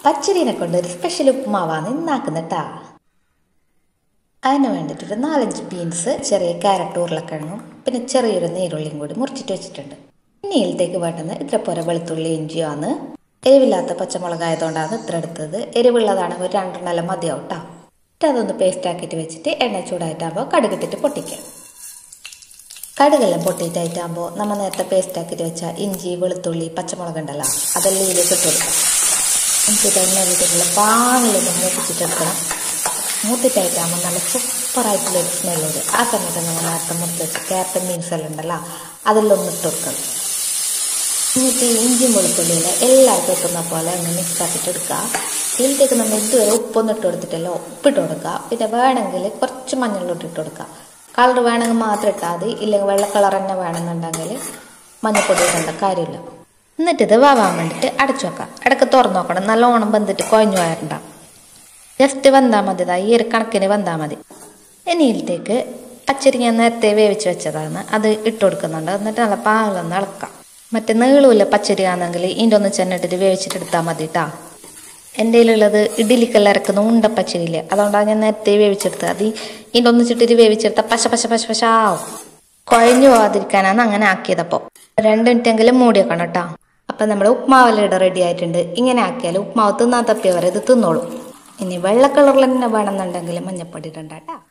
പച്ചരീനെ കൊണ്ട് ഒരു സ്പെഷ്യൽ ഉപ്പുമാവാണ് ഇന്നാക്കുന്നിട്ടാ അതിന് വേണ്ടിയിട്ട് ഒരു നാലഞ്ച് ബീൻസ് ചെറിയ ക്യാരറ്റ് ഉരുളക്കിഴങ്ങും പിന്നെ ചെറിയൊരു നീരുള്ളിയും കൂടി മുറിച്ചിട്ട് വെച്ചിട്ടുണ്ട് ഇനി ഇതിലേക്ക് വേണ്ടുന്നത് ഇത്ര പോലെ വെളുത്തുള്ളി ഇഞ്ചിയാണ് എരിവില്ലാത്ത പച്ചമുളകായതുകൊണ്ടാണ് ഇത്ര എടുത്തത് എരിവുള്ളതാണെങ്കിൽ ഒരു രണ്ടെണ്ണെല്ലാം മതിയാവും കേട്ടോ എന്നിട്ട് അതൊന്ന് പേസ്റ്റ് ആക്കിയിട്ട് വെച്ചിട്ട് എണ്ണ ചൂടായിട്ടാകുമ്പോൾ കടുകിട്ടിട്ട് പൊട്ടിക്കാം കടുകെല്ലാം പൊട്ടിയിട്ടായിട്ടാകുമ്പോൾ നമ്മൾ നേരത്തെ പേസ്റ്റ് ആക്കിയിട്ട് വെച്ച ഇഞ്ചി വെളുത്തുള്ളി പച്ചമുളക് ഉണ്ടല്ലോ അതെല്ലാം ഇതിലേക്ക് ഇട്ട് കൊടുക്കാം എന്നിട്ട് എണ്ണയിലിട്ടുള്ള പാങ്ങിലൊന്ന് മൂപ്പിച്ചിട്ടെടുക്കണം മൂത്തിട്ടായിട്ടാകുമ്പോൾ നല്ല സൂപ്പറായിട്ടുള്ള ഒരു സ്മെല്ല് വരും ആ സമയത്ത് നമ്മൾ നേരത്തെ മുറിച്ച് വെച്ച ക്യാരറ്റ് മീൻസ് എല്ലാം ഉണ്ടല്ലോ അതെല്ലാം ഒന്ന് ഇട്ട് കൊടുക്കണം എന്നിട്ട് ഇഞ്ചിയും വെളുത്തുള്ളിയിലെ എല്ലാവർക്കും എത്തുന്ന പോലെ ഒന്ന് മിക്സ് ആക്കിയിട്ട് എടുക്കുക ഇതിലേക്ക് നമ്മൾ ഇതുവരെ ഉപ്പൊന്നും ഇട്ട് കൊടുത്തിട്ടല്ല ഉപ്പിട്ട് കൊടുക്കുക പിന്നെ വേണമെങ്കിൽ കുറച്ച് മഞ്ഞളിട്ട് ഇട്ട് കൊടുക്കുക കളർ വേണമെങ്കിൽ മാത്രം ഇട്ടാൽ മതി ഇല്ലെങ്കിൽ വെള്ള കളർ തന്നെ വേണമെന്നുണ്ടെങ്കിൽ മഞ്ഞൾപ്പൊടി ഇടേണ്ട കാര്യമില്ല എന്നിട്ട് ഇത് വാവാൻ വേണ്ടിയിട്ട് അടച്ചു വെക്കാം ഇടയ്ക്ക് തുറന്നു നോക്കണം നല്ലോണം വെന്തിട്ട് കുഴഞ്ഞു വരണ്ട ജസ്റ്റ് വെന്താൽ മതി ഇതാ ഈ ഒരു കണക്കിന് വെന്താൽ മതി ഇനി ഇതിലേക്ക് പച്ചരി ഞാൻ നേരത്തെ വേവിച്ച് വെച്ചതാണ് അത് ഇട്ട് കൊടുക്കുന്നുണ്ട് എന്നിട്ട് നല്ല പാലൊന്ന് ഇളക്കാം മറ്റേ നീളമില്ല പച്ചരി ആണെങ്കിൽ ഇതിൻ്റെ ഒന്ന് ചെന്നിട്ടിട്ട് വേവിച്ചിട്ട് എടുത്താൽ മതി കേട്ടാ എൻ്റെ കയ്യിലുള്ളത് ഇഡ്ഡലിക്കെല്ലാം ഇറക്കുന്ന ഉണ്ട പച്ചരിയില്ലേ അതുകൊണ്ടാണ് ഞാൻ നേരത്തെ വേവിച്ചെടുത്തത് അത് ഇതിൻ്റെ ഒന്നിച്ചിട്ടിട്ട് വേവിച്ചെടുത്താൽ പശ പശ പശ പശ ആവും കുഴഞ്ഞു പോകാതിരിക്കാനാണ് അങ്ങനെ ആക്കിയതപ്പോൾ രണ്ട് മിനിറ്റെങ്കിലും മൂടി വെക്കണം കേട്ടോ അപ്പം നമ്മുടെ ഉപ്മാവെല്ലാം ഇവിടെ റെഡി ആയിട്ടുണ്ട് ഇങ്ങനെ ആക്കിയാൽ ഉപ്മാവ് തിന്നാൻ തപ്പിയവരെ ഇത് തിന്നോളൂ ഇനി വെള്ള കളറിൽ തന്നെ വേണമെന്നുണ്ടെങ്കിൽ മഞ്ഞപ്പൊടി ഇടണ്ട കേട്ടോ